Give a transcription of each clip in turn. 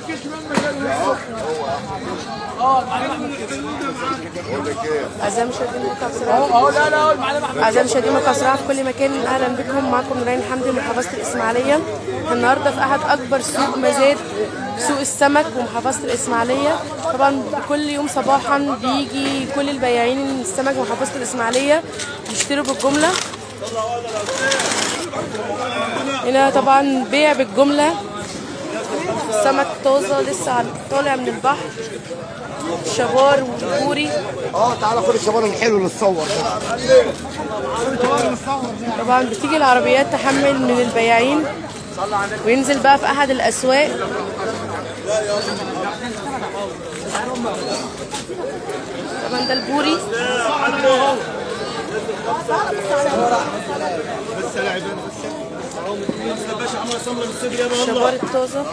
أعزائي المشاهدين موقع بسرعة أعزائي المشاهدين موقع بسرعة في كل مكان أهلا بكم معكم نورين حمدي من محافظة الإسماعيلية النهاردة في أحد أكبر سوق مزاد سوق السمك ومحافظة الإسماعيلية طبعا كل يوم صباحا بيجي كل البياعين السمك محافظة الإسماعيلية يشتروا بالجملة هنا طبعا بيع بالجملة السمك طازة لسه طالع من البحر شبار والبوري اه تعالى خد الشباب الحلو اللي اتصور طبعا بتيجي العربيات تحمل من البياعين وينزل بقى في احد الاسواق طبعا ده البوري شبار الطازه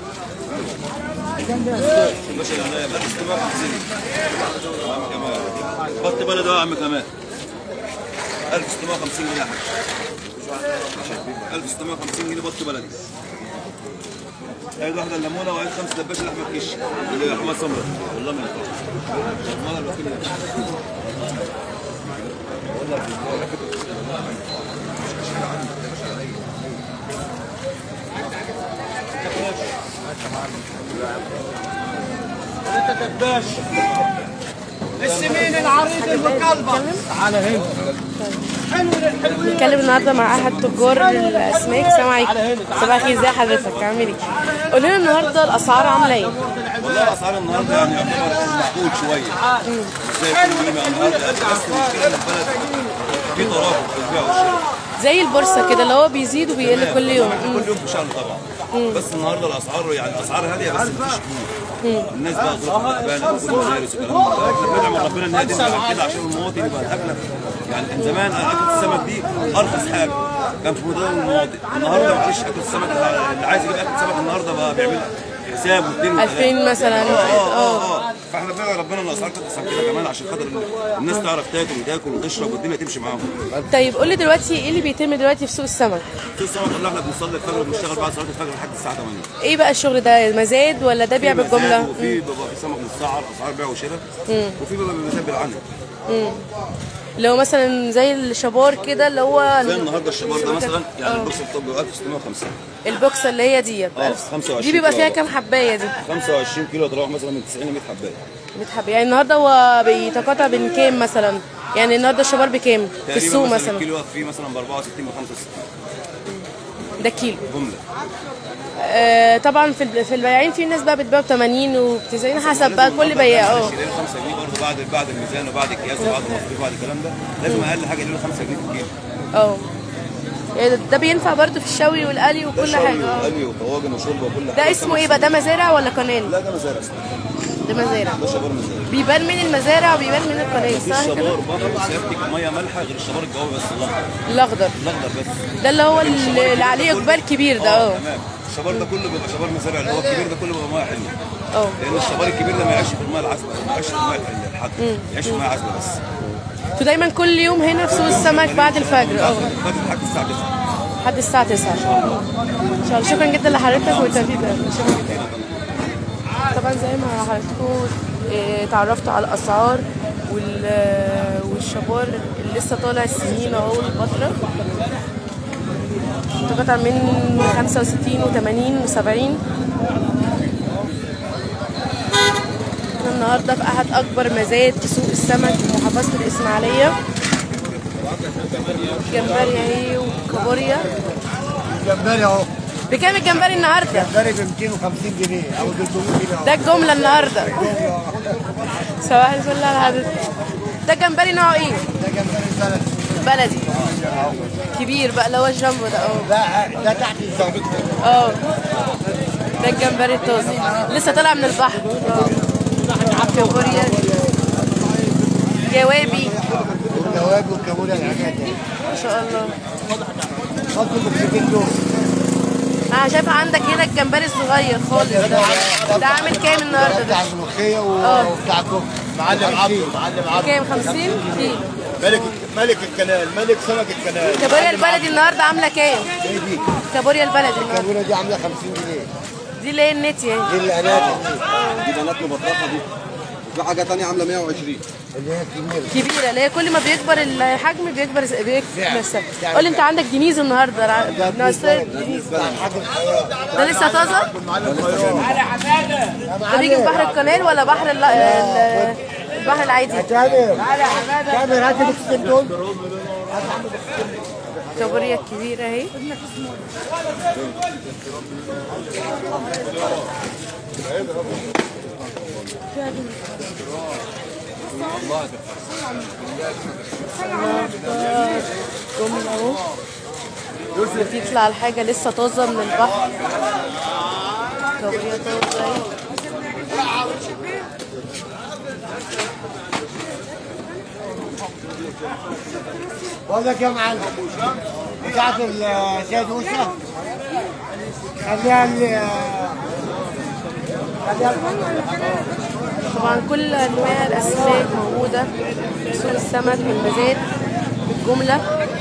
بط بلد يا عم كمان 1650 جنيه يا حاج 1650 جنيه بط بلدي عيد واحدة الليمونة وعيد خمس دباشة لحمة كيش اللي هي حماد سمرة والله ما ينفع والله الوكيل السمين العريض المقلبة تعالى هنا نتكلم النهارده مع احد تجار الاسماك سلام عليكم صباح الخير ازي حضرتك عامل ايه؟ قول لنا النهارده الاسعار عامله ايه؟ والله اسعار النهارده يعني يعتبر معقول شويه زي كل يوم النهارده بس المشكله ان البلد في ترابط في البيع والشراء زي البورصه كده اللي هو بيزيد وبيقل كل يوم كل يوم في شهر طبعا بس النهارده الاسعار يعني اسعار هاديه بس مفيش كتير الناس بقى ظروفها تعبانه وكل مدارس وكلام من ده احنا بندعم من ربنا انها تنزل عن كده عشان المواطن يبقى الاكله يعني كان زمان اكله السمك دي ارخص حاجه كان في مدار المواطن النهارده مفيش اكل السمك اللي عايز يجيب اكل السمك النهارده بقى بيعمل حساب والدنيا 2000 مثلا اه اه اه فاحنا بندعي ربنا ان الاسعار ترخص عن كده كمان عشان خاطر الناس تعرف تاكل وتاكل وتشرب والدنيا تمشي معاهم طيب قول لي دلوقتي ايه اللي بيتم دلوقتي في سوق السمك؟ في السمك والله احنا بنصلي الفجر وبنشتغل بعد صلاه الفجر لحد الساعه 8 ايه بقى الشغل ده مزاد ولا ده بيع في مزاد بالجمله؟ وفي بيبقى في سمك متسعر اسعار بيع وشراء وفي بيبقى بمزاد بالعنب اللي هو مثلا زي الشبار كده اللي هو زي النهارده الشباب ده مثلا يعني البوكس الطبي ب 1650 البوكسه اللي هي ديت اه، بألف- 25 دي بيبقى فيها كيلو. كام حبايه دي؟ 25 كيلو تروح مثلا من 90 ل 100 حبايه متحب يعني النهارده هو بيتقاطع بين كام مثلا؟ يعني النهارده الشبار بكام؟ في تقريبا السوق مثلا مثلا الكيلو واقف فيه مثلا ب 64 ب 65 ده كيلو جمله آه طبعا في الب- في البياعين في ناس بقى بتبيع ب 80 و 90 حسب بقى كل بياع اه 5 جنيه برضه بعد بعد الميزان وبعد القياس وبعد المصاريف وبعد الكلام ده لازم اقل حاجه له 5 جنيه في الكيلو اه يعني ده- ده بينفع برضه في الشوي والقلي ده وكل شوي حاجه اه وقلي وطواجن وشوربه وكل حاجه ده اسمه ايه بقى ده مزارع ولا قناه؟ لا ده مزارع اسمه. ده مزارع ده شبار مزارع بيبان من المزارع وبيبان من القناه في صح الشبار كده؟ بره سيادتك ميه مالحه غير الشبار الجوي بس الاخضر الاخضر الاخضر بس ده اللي هو اللي اللي عليه اقبال كبير ده اه تمام الشبار ده كله بيبقى شبار مزارع اللي هو الكبير ده كله بيبقى ميه حلوه اه لان الشبار الكبير ده ما يعيش في الميه العذبه ما يعيش في الميه الحلوه الحادقه يعيش في الميه العذبه بس انتوا دايما كل يوم هنا في سوق السمك بعد الفجر اه فاتت لحد الساعه 9 لحد الساعه 9 ان شاء الله ان شاء الله شكرا جدا لحضرتك والتوفيق ده شكرا جدا طبعا زي ما حضراتكم اه، تعرفتوا على الاسعار وال والشبار اللي لسه طالع السنين اهو الفتره قطع من 65 و80 و70 النهارده في احد اكبر مزاد في سوق السمك في محافظه الاسماعيليه جمبري اهي وكابوريا جمبري اهو بكام الجمبري النهارده؟ جمبري ب 250 جنيه او 300 جنيه اهو ده الجمله النهارده صباح الفل على حضرتك ده جمبري نوعه ايه؟ ده جمبري بلدي بلدي كبير بقى اللي هو الجامبو ده اه ده ده تحت الزاويه اه ده الجمبري الطازه لسه طالع من البحر كابوريا جوابي والجواب والكابوريا الحاجات دي ما شاء الله خد المكسبين دول انا شايفه عندك هنا الجمبري الصغير خالص ده ده عامل كام النهارده ده؟ بتاع الملوخيه اه. وبتاع الكفته معلم عبده معلم عبده كام 50 كيلو ملك ملك الكنال ملك سمك الكنال كابوريا البلدي النهارده عامله كام؟ ايه دي؟ كابوريا البلدي النهارده الكابوره دي عامله 50 جنيه دي اللي هي النتي اهي دي اللي انا دي دي بنات مبطرخه دي وفي حاجه تانية عامله 120 اللي هي الكبيره كبيره اللي هي كل ما بيكبر الحجم بيكبر بيكبر سعر. السعر سعر. قول لي انت عندك دينيز النهارده ده ناصر دينيز دينيز بتاع حاج الحياه ده لسه طازه؟ يا ده بيجي من بحر القنال ولا بحر ال- ال- البحر العادي؟ تامر تامر هات البوكسين دول الكابوريا الكبيره اهي جملة اهو بتطلع الحاجة لسه طازة من البحر كابوريا طازة اهي بقول لك يا معلم بتاعت السيد موسى خليها اللي خليها طبعا كل انواع الاسماك موجوده في سوق السمك والمزاد بالجمله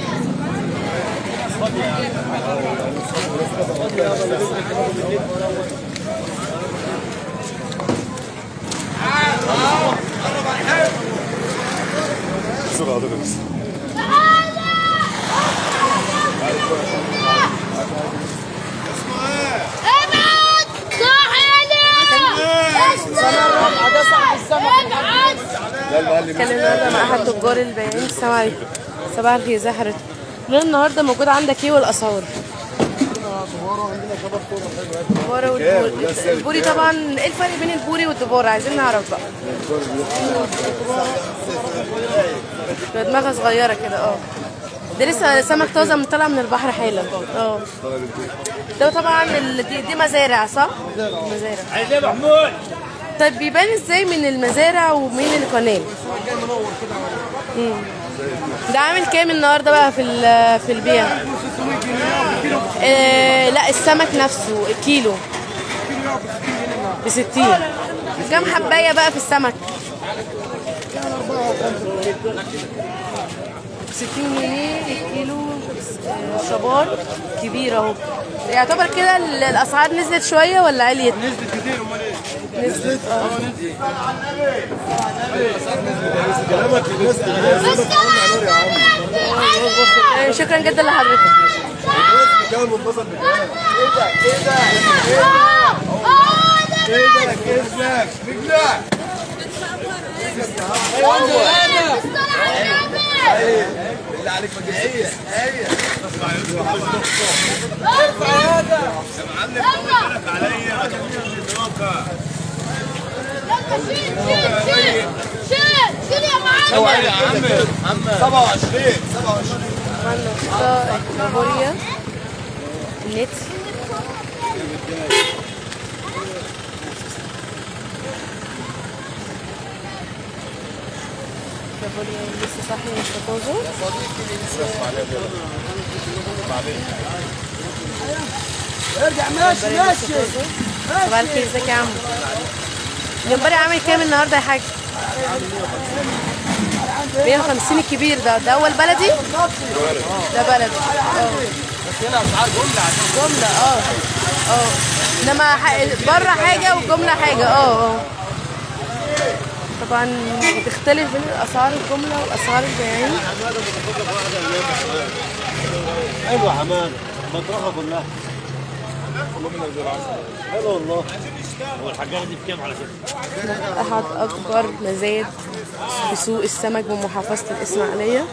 ابعد صح عليك ده صاحب السمك ابعد كان النهارده مع احد تجار البياعين السلام عليكم صباح الخير ازي حضرتك لون النهارده موجود عندك ايه والاسعار الدبارة والبوري البوري طبعا ايه الفرق بين البوري والدبارة عايزين نعرف بقى بيبقى دماغها صغيرة كده اه ده لسه سمك طازة من طالع من البحر حالا اه ده طبعا ال- دي, دي مزارع صح؟ مزارع عايز ايه محمود؟ طيب بيبان ازاي من المزارع ومن القناه؟ مم. ده عامل كام النهارده بقى في ال- في البيع؟ آه لا السمك نفسه الكيلو ب 60 كام حبايه بقى في السمك؟ 60 جنيه الكيلو آه، شبار كبير اهو يعتبر كده ال- الاسعار نزلت شويه ولا عليت؟ نزلت كتير امال ايه؟ نزلت اه آه، شكرا جدا لحضرتك عملنا قطاع الكابوريا نت كابوريا لسه صاحي مش طازه ارجع ماشي ماشي صباح الخير ازيك يا عم الجمبري عامل كام النهارده يا حاج 150 الكبير ده ده اول بلدي ده بلدي اه بس هنا اسعار جمله جمله اه اه انما ح- بره حاجه والجمله حاجه اه اه طبعا بتختلف بين اسعار الجمله واسعار البياعين حلوه حمام مطرحه كلها حلو والله احد اكبر مزاد في سوق السمك بمحافظه الاسماعيليه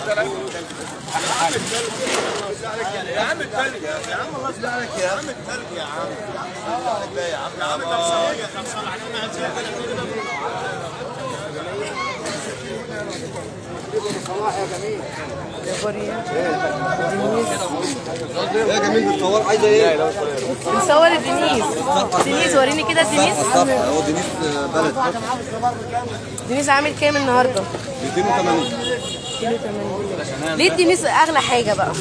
كابوريا دينيس يا جميل بتصور عايزه ايه؟ بنصور الدينيس دينيس وريني كده الدينيس الصفحه هو دينيس بلد دينيس عامل كام النهارده 280 كيلو 80 ليه الدينيس اغلى حاجه بقى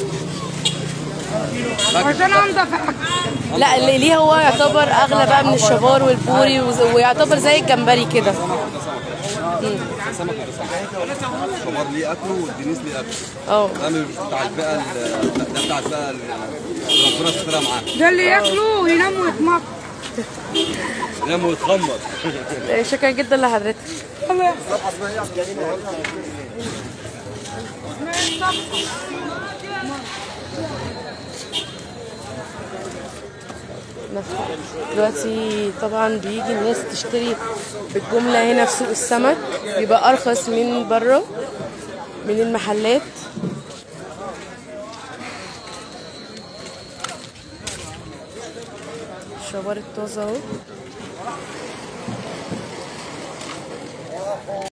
عشان انضف لا ليه ليه هو يعتبر اغلى بقى من الشبار والبوري وز- ويعتبر زي الجمبري كده سمك وده سمك الشبار ليه اكله والدنيس ليه اكله اه ده مش بتاع الفئه ال- ده بتاع الفئه ال- ربنا سترها معاه ده اللي ياكله وينام ويتمط ينام ويتخمر شكرا جدا لحضرتك نف- دلوقتي طبعا بيجي الناس تشتري بالجملة هنا في سوق السمك بيبقى أرخص من بره من المحلات شبار الطازة اهو